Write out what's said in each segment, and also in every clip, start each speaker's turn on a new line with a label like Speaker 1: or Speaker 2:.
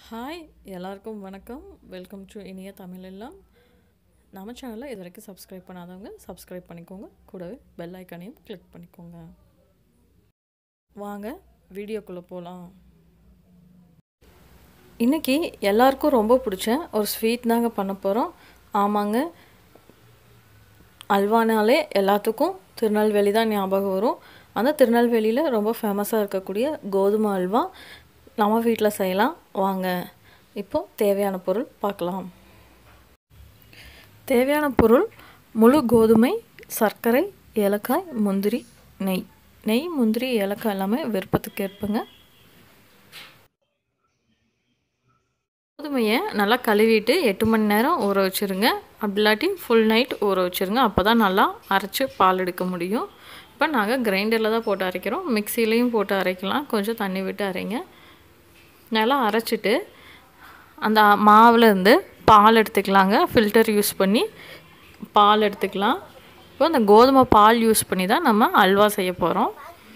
Speaker 1: hi எல்லாருக்கும் வணக்கம் welcome to இனிய தமிழ் எல்லாம் நம்ம சேனலை இது வரைக்கும் சப்ஸ்கிரைப் பண்ணாதவங்க சப்ஸ்கிரைப் பண்ணிக்கோங்க கூடவே பெல் ஐக்கானையும் கிளிக் பண்ணிக்கோங்க வாங்க வீடியோக்குள்ளே போகலாம் இன்றைக்கி எல்லாருக்கும் ரொம்ப பிடிச்ச ஒரு ஸ்வீட் தாங்க பண்ண போகிறோம் ஆமாங்க அல்வானாலே எல்லாத்துக்கும் திருநெல்வேலி தான் ஞாபகம் வரும் அந்த திருநெல்வேலியில் ரொம்ப ஃபேமஸாக இருக்கக்கூடிய கோதுமை அல்வா நம்ம வீட்டில் செய்யலாம் வாங்க இப்போது தேவையான பொருள் பார்க்கலாம் தேவையான பொருள் முழு கோதுமை சர்க்கரை ஏலக்காய் முந்திரி நெய் நெய் முந்திரி ஏலக்காய் எல்லாமே விருப்பத்துக்கு ஏற்பங்க கோதுமையை நல்லா கழுவிட்டு எட்டு மணி நேரம் ஊற வச்சுருங்க அப்படி இல்லாட்டி ஃபுல் நைட் ஊற வச்சுருங்க அப்போ தான் நல்லா அரைச்சி பால் எடுக்க முடியும் இப்போ நாங்கள் கிரைண்டரில் தான் போட்டு அரைக்கிறோம் மிக்சிலையும் போட்டு அரைக்கலாம் கொஞ்சம் தண்ணி விட்டு அரைங்க நல்லா அரைச்சிட்டு அந்த மாவில் இருந்து பால் எடுத்துக்கலாங்க ஃபில்டர் யூஸ் பண்ணி பால் எடுத்துக்கலாம் இப்போ அந்த கோதுமை பால் யூஸ் பண்ணி தான் நம்ம அல்வா செய்ய போகிறோம்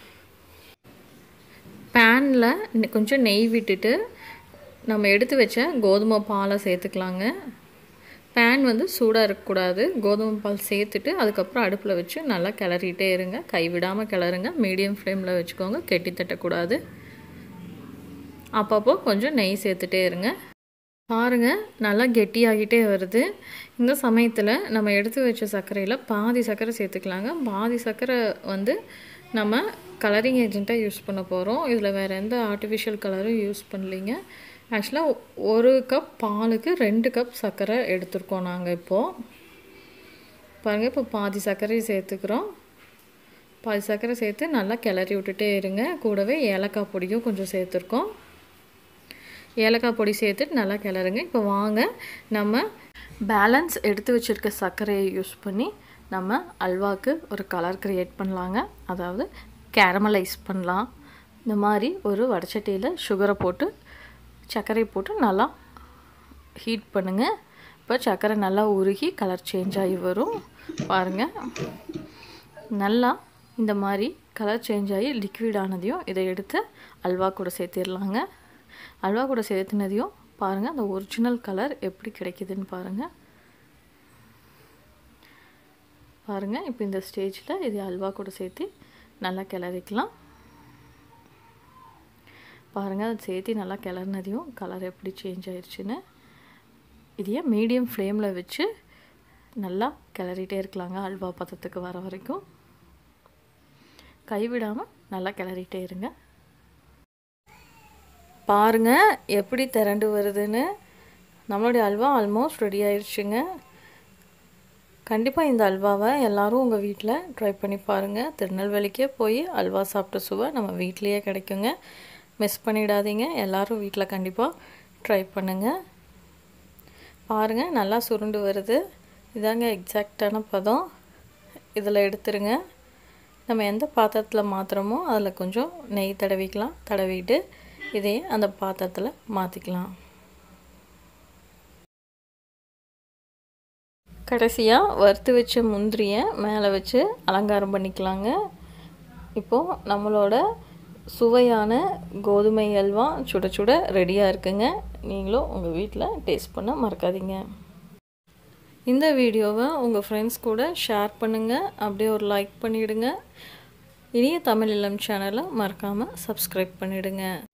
Speaker 1: பேனில் கொஞ்சம் நெய் விட்டுட்டு நம்ம எடுத்து வச்ச கோதுமை பாலை சேர்த்துக்கலாங்க பேன் வந்து சூடாக இருக்கக்கூடாது கோதுமை பால் சேர்த்துட்டு அதுக்கப்புறம் அடுப்பில் வச்சு நல்லா கிளறிட்டே இருங்க கைவிடாமல் கிளறுங்க மீடியம் ஃப்ளேமில் வச்சுக்கோங்க கெட்டி தட்டக்கூடாது அப்பப்போ கொஞ்சம் நெய் சேர்த்துட்டே இருங்க பாருங்கள் நல்லா கெட்டியாகிட்டே வருது இந்த சமயத்தில் நம்ம எடுத்து வச்ச சர்க்கரையில் பாதி சர்க்கரை சேர்த்துக்கலாங்க பாதி சர்க்கரை வந்து நம்ம கலரிங் ஏஜெண்ட்டாக யூஸ் பண்ண போகிறோம் இதில் வேறு எந்த ஆர்டிஃபிஷியல் கலரும் யூஸ் பண்ணலிங்க ஆக்சுவலாக ஒரு கப் பாலுக்கு ரெண்டு கப் சர்க்கரை எடுத்துருக்கோம் நாங்கள் இப்போது பாருங்கள் இப்போ பாதி சர்க்கரையை சேர்த்துக்கிறோம் பாதி சர்க்கரை சேர்த்து நல்லா கிளறி விட்டுட்டே இருங்க கூடவே ஏலக்காய் பொடியும் கொஞ்சம் சேர்த்துருக்கோம் ஏலக்காய் பொடி சேர்த்துட்டு நல்லா கிளறுங்க இப்போ வாங்க நம்ம பேலன்ஸ் எடுத்து வச்சுருக்க சர்க்கரையை யூஸ் பண்ணி நம்ம அல்வாவுக்கு ஒரு கலர் க்ரியேட் பண்ணலாங்க அதாவது கேரமலைஸ் பண்ணலாம் இந்த மாதிரி ஒரு வடச்சட்டியில் சுகரை போட்டு சர்க்கரை போட்டு நல்லா ஹீட் பண்ணுங்கள் இப்போ சர்க்கரை நல்லா உருகி கலர் சேஞ்ச் ஆகி வரும் பாருங்கள் நல்லா இந்த மாதிரி கலர் சேஞ்ச் ஆகி லிக்விட் ஆனதையும் இதை எடுத்து அல்வா கூட சேர்த்திடலாங்க அல்வா கூட சேர்த்துனதையும் பாருங்கள் அந்த ஒரிஜினல் கலர் எப்படி கிடைக்குதுன்னு பாருங்கள் பாருங்கள் இப்போ இந்த ஸ்டேஜில் இது அல்வா கூட சேர்த்து நல்லா கிளறிக்கலாம் பாருங்கள் அதை சேர்த்து நல்லா கிளறினதையும் கலர் எப்படி சேஞ்ச் ஆயிடுச்சுன்னு இதையே மீடியம் ஃப்ளேமில் வச்சு நல்லா கிளறிட்டே இருக்கலாங்க அல்வா பதத்துக்கு வர வரைக்கும் கைவிடாமல் நல்லா கிளறிட்டே இருங்க பாருங்கள் எப்படி திரண்டு வருதுன்னு நம்மளுடைய அல்வா ஆல்மோஸ்ட் ரெடி ஆயிடுச்சுங்க கண்டிப்பாக இந்த அல்வாவை எல்லோரும் உங்கள் வீட்டில் ட்ரை பண்ணி பாருங்கள் திருநெல்வேலிக்கே போய் அல்வா சாப்பிட்ட சுவை நம்ம வீட்லேயே கிடைக்குங்க மிஸ் பண்ணிடாதீங்க எல்லோரும் வீட்டில் கண்டிப்பாக ட்ரை பண்ணுங்கள் பாருங்கள் நல்லா சுருண்டு வருது இதாங்க எக்ஸாக்டான பதம் இதில் எடுத்துருங்க நம்ம எந்த பாத்திரத்தில் மாற்றுறோமோ அதில் கொஞ்சம் நெய் தடவிக்கலாம் தடவிட்டு இதையே அந்த பாத்திரத்தில் மாற்றிக்கலாம் கடைசியாக வறுத்து வச்ச முந்திரியை மேலே வச்சு அலங்காரம் பண்ணிக்கலாங்க இப்போது நம்மளோட சுவையான கோதுமை அல்வா சுட சுட ரெடியாக இருக்குங்க நீங்களும் உங்கள் வீட்டில் டேஸ்ட் பண்ண மறக்காதீங்க இந்த வீடியோவை உங்கள் ஃப்ரெண்ட்ஸ் கூட ஷேர் பண்ணுங்கள் அப்படியே ஒரு லைக் பண்ணிவிடுங்க இனிய தமிழ் இளம் சேனலை மறக்காமல் சப்ஸ்கிரைப் பண்ணிவிடுங்க